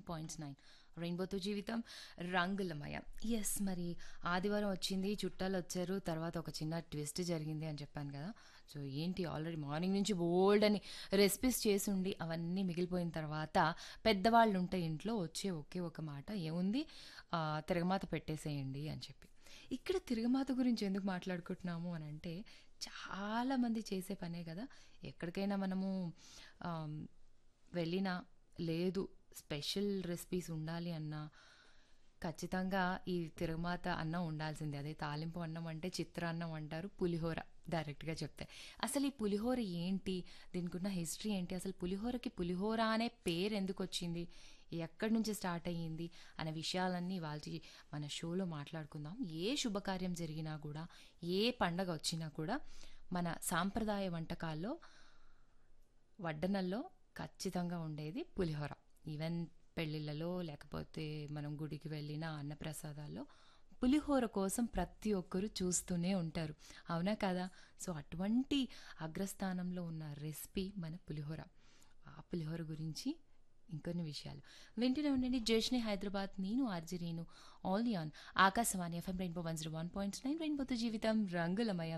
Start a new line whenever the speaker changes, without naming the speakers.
points nine రెయిన్బోతో జీవితం రంగులమయం ఎస్ మరి ఆదివారం వచ్చింది చుట్టాలు వచ్చారు తర్వాత ఒక చిన్న ట్విస్ట్ జరిగింది అని చెప్పాను కదా సో ఏంటి ఆల్రెడీ మార్నింగ్ నుంచి బోల్డ్ అని రెసిపీస్ చేసి ఉండి అవన్నీ మిగిలిపోయిన తర్వాత పెద్దవాళ్ళు ఉంటే ఇంట్లో వచ్చే ఒకే ఒక మాట ఏముంది ఆ, తిరగమాత పెట్టేసేయండి అని చెప్పి ఇక్కడ తిరగమాత గురించి ఎందుకు మాట్లాడుకుంటున్నాము అని అంటే చాలామంది చేసే పనే కదా ఎక్కడికైనా మనము ఆమ్, వెళ్ళినా లేదు స్పెషల్ రెసిపీస్ ఉండాలి అన్నా ఖచ్చితంగా ఈ తిరుమాత అన్నం ఉండాల్సిందే అదే తాలింపు అన్నం అంటే చిత్రాన్నం అంటారు పులిహోర డైరెక్ట్గా చెప్తే అసలు ఈ పులిహోర ఏంటి దీనికి ఉన్న హిస్టరీ ఏంటి అసలు పులిహోరకి పులిహోర అనే పేరు ఎందుకు వచ్చింది ఎక్కడి నుంచి స్టార్ట్ అయ్యింది అనే విషయాలన్నీ వాళ్ళకి మన షోలో మాట్లాడుకుందాం ఏ శుభకార్యం జరిగినా కూడా ఏ పండగ వచ్చినా కూడా మన సాంప్రదాయ వంటకాల్లో వడ్డనల్లో ఖచ్చితంగా ఉండేది పులిహోర ఈవెన్ పెళ్ళిళ్ళలో లేకపోతే మనం గుడికి వెళ్ళిన అన్నప్రసాదాల్లో పులిహోర కోసం ప్రతి ఒక్కరూ చూస్తూనే ఉంటారు అవునా కదా సో అటువంటి అగ్రస్థానంలో ఉన్న రెసిపీ మన పులిహోర ఆ పులిహోర గురించి ఇంకొన్ని విషయాలు వింటూనే ఉండండి జేష్ని హైదరాబాద్ నేను RJ Renu all on Akashvani FM Rainbow one zero one point nine రెయిన్బోతో జీవితం రంగులమయం